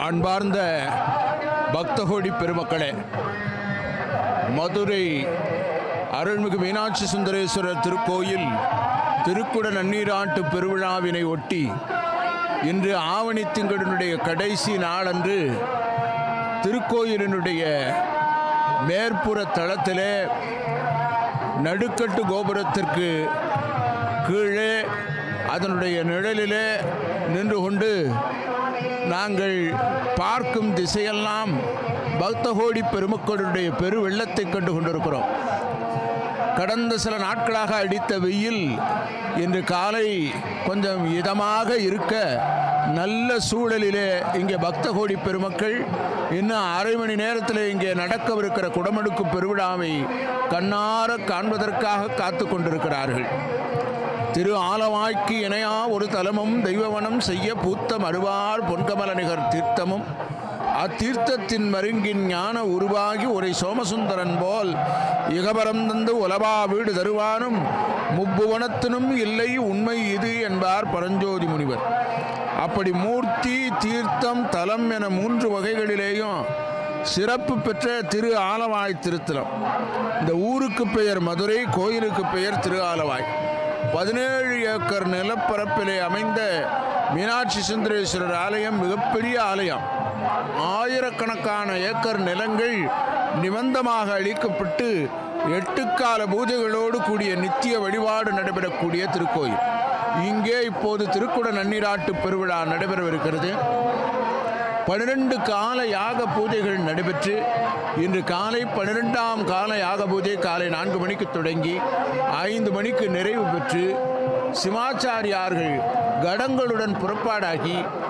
அன்பார்ந்த பக்தகோடி பெருமக்களே மதுரை அருள்மிகு மீனாட்சி சுந்தரேஸ்வரர் திருக்கோயில் திருக்குட நன்னீராட்டு பெருவிழாவினை ஒட்டி இன்று ஆவணி திங்களினுடைய கடைசி நாளன்று திருக்கோயிலினுடைய மேற்புற தளத்திலே நடுக்கட்டு கோபுரத்திற்கு கீழே அதனுடைய நிழலிலே நின்று கொண்டு நாங்கள் பார்க்கும் திசையெல்லாம் பக்தகோடி பெருமக்களுடைய பெரு வெள்ளத்தை கண்டு கொண்டிருக்கிறோம் கடந்த சில நாட்களாக அடித்த வெயில் இன்று காலை கொஞ்சம் இதமாக இருக்க நல்ல சூழலிலே இங்கே பக்தகோடி பெருமக்கள் இன்னும் அரை மணி நேரத்தில் இங்கே நடக்கவிருக்கிற குடமடுக்கு பெருவிழாவை கண்ணார காண்பதற்காக காத்து கொண்டிருக்கிறார்கள் திரு ஆலவாய்க்கு இணையா ஒரு தலமும் தெய்வவனம் செய்ய பூத்த மறுவார் பொன்கமல நிகர் தீர்த்தமும் அத்தீர்த்தத்தின் மருங்கின் ஞான உருவாகி ஒரு சோமசுந்தரன் போல் இகபரம் தந்து உலபா வீடு தருவானும் முப்புவனத்தினும் இல்லை உண்மை இது என்பார் பரஞ்சோதி முனிவர் அப்படி மூர்த்தி தீர்த்தம் தலம் என மூன்று வகைகளிலேயும் சிறப்பு பெற்ற திரு ஆலவாய் திருத்தலம் இந்த ஊருக்கு பெயர் மதுரை கோயிலுக்கு பெயர் திரு ஆலவாய் பதினேழு ஏக்கர் நிலப்பரப்பிலே அமைந்த மீனாட்சி சுந்தரேஸ்வரர் ஆலயம் மிகப்பெரிய ஆலயம் ஆயிரக்கணக்கான ஏக்கர் நிலங்கள் நிபந்தமாக அளிக்கப்பட்டு எட்டுக்கால பூஜைகளோடு கூடிய நித்திய வழிபாடு நடைபெறக்கூடிய திருக்கோயில் இங்கே இப்போது திருக்குட நன்னீராட்டு பெருவிழா நடைபெறவிருக்கிறது பன்னிரண்டு கால யாக பூஜைகள் நடைபெற்று இன்று காலை பன்னிரெண்டாம் கால யாக பூஜை காலை நான்கு மணிக்கு தொடங்கி ஐந்து மணிக்கு நிறைவு பெற்று சிவாச்சாரியார்கள் கடங்களுடன் புறப்பாடாகி